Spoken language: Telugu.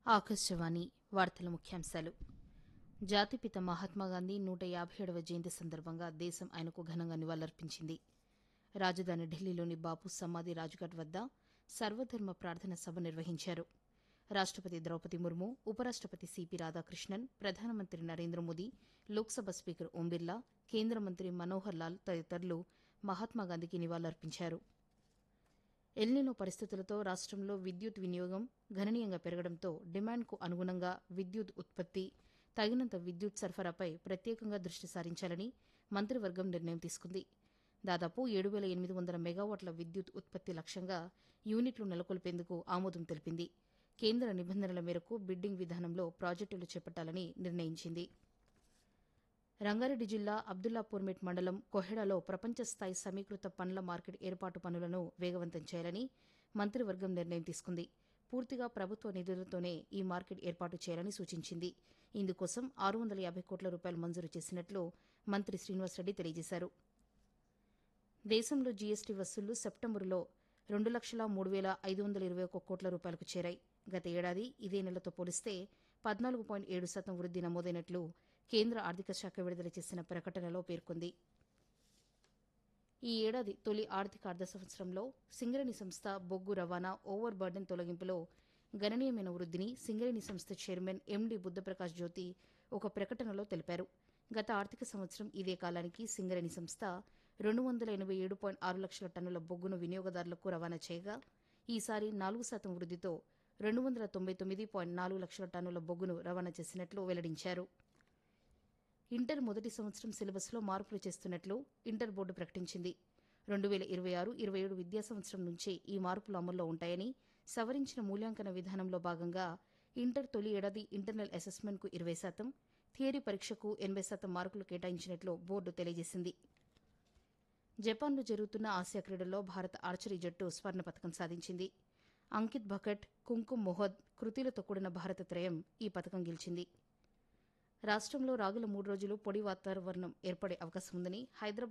ఆకాశవాణి వార్తల ముఖ్యాంశాలు జాతిపిత మహాత్మాగాంధీ నూట యాభై ఏడవ జయంతి సందర్భంగా దేశం ఆయనకు ఘనంగా నివాళులర్పించింది రాజధాని ఢిల్లీలోని బాపు సమాధి రాజ్ఘాట్ వద్ద సర్వధర్మ ప్రార్థన సభ నిర్వహించారు రాష్టపతి ద్రౌపది ముర్ము ఉపరాష్టపతి సిపి రాధాకృష్ణన్ ప్రధానమంత్రి నరేంద్ర మోదీ లోక్సభ స్పీకర్ ఓం బిర్లా కేంద్ర మంత్రి మనోహర్ లాల్ తదితరులు మహాత్మాగాంధీకి నివాళులర్పించారు ఎల్నినో పరిస్థితులతో రాష్టంలో విద్యుత్ వినియోగం గణనీయంగా పెరగడంతో డిమాండ్కు అనుగుణంగా విద్యుత్ ఉత్పత్తి తగినంత విద్యుత్ సరఫరాపై ప్రత్యేకంగా దృష్టి సారించాలని మంత్రివర్గం నిర్ణయం తీసుకుంది దాదాపు ఏడు వేల ఎనిమిది వందల మెగావాట్ల విద్యుత్ ఉత్పత్తి లక్ష్యంగా యూనిట్లు నెలకొల్పేందుకు ఆమోదం తెలిపింది కేంద్ర నిబంధనల మేరకు బిడ్డింగ్ విధానంలో ప్రాజెక్టులు చేపట్టాలని నిర్ణయించింది రంగారెడ్డి జిల్లా అబ్దుల్లాపూర్మెట్ మండలం కొహెడాలో ప్రపంచ స్థాయి సమీకృత పండ్ల మార్కెట్ ఏర్పాటు పనులను వేగవంతం చేయాలని మంత్రివర్గం నిర్ణయం తీసుకుంది పూర్తిగా ప్రభుత్వ నిధులతోనే ఈ మార్కెట్ ఏర్పాటు చేయాలని సూచించింది ఇందుకోసం ఆరు వందల యాభై కోట్ల రూపాయలు మంజూరు చేసినట్లు మంత్రి శ్రీనివాసరెడ్డి తెలియజేశారు దేశంలో జీఎస్టీ వసూళ్లు సెప్టెంబరులో రెండు లక్షల మూడు వేల ఐదు వందల ఇరవై ఒక్క కోట్ల రూపాయలకు చేరాయి గత ఏడాది ఇదే నెలతో పోలిస్తే పద్నాలుగు పాయింట్ ఏడు శాతం వృద్ది నమోదైనట్లు కేంద్ర ఆర్థిక శాఖ విడుదల చేసిన ప్రకటనలో పేర్కొంది ఈ ఏడాది తొలి ఆర్థిక అర్ధ సంవత్సరంలో సింగరేణి సంస్థ బొగ్గు రవాణా ఓవర్ బర్డెన్ తొలగింపులో గణనీయమైన వృద్దిని సింగరేణి సంస్థ చైర్మన్ ఎండి బుద్దప్రకాష్ జ్యోతి ఒక ప్రకటనలో తెలిపారు గత ఆర్థిక సంవత్సరం ఇదే కాలానికి సింగరేణి సంస్థ రెండు వందల ఎనబై ఏడు పాయింట్ ఆరు లక్షల టన్నుల బొగ్గును వినియోగదారులకు రవాణా చేయగా ఈసారి నాలుగు శాతం వృద్దితో రెండు వందల తొంభై తొమ్మిది పాయింట్ నాలుగు లక్షల టన్నుల బొగ్గును రవాణా చేసినట్లు వెల్లడించారు ఇంటర్ మొదటి సంవత్సరం సిలబస్లో మార్పులు చేస్తున్నట్లు ఇంటర్ బోర్డు ప్రకటించింది రెండు వేల ఇరవై ఆరు ఇరవై ఏడు విద్యా సంవత్సరం నుంచే ఈ మార్పులు అమల్లో ఉంటాయని సవరించిన మూల్యాంకన విధానంలో భాగంగా ఇంటర్ తొలి ఏడాది ఇంటర్నల్ అసెస్మెంట్కు ఇరవై శాతం థియరీ పరీక్షకు ఎనబై శాతం మార్కులు కేటాయించినట్లు బోర్డు తెలియజేసింది జపాన్లో జరుగుతున్న ఆసియా క్రీడల్లో భారత ఆర్చరీ జట్టు స్వర్ణ పథకం సాధించింది అంకిత్ భకట్ కుంకుమ్ మొహద్ కృతిలతో కూడిన భారత త్రయం ఈ పథకం గెలిచింది రాష్టంలో రాగుల మూడు రోజులు పొడి వాతావరణం ఏర్పడే అవకాశం ఉందని హైదరాబాద్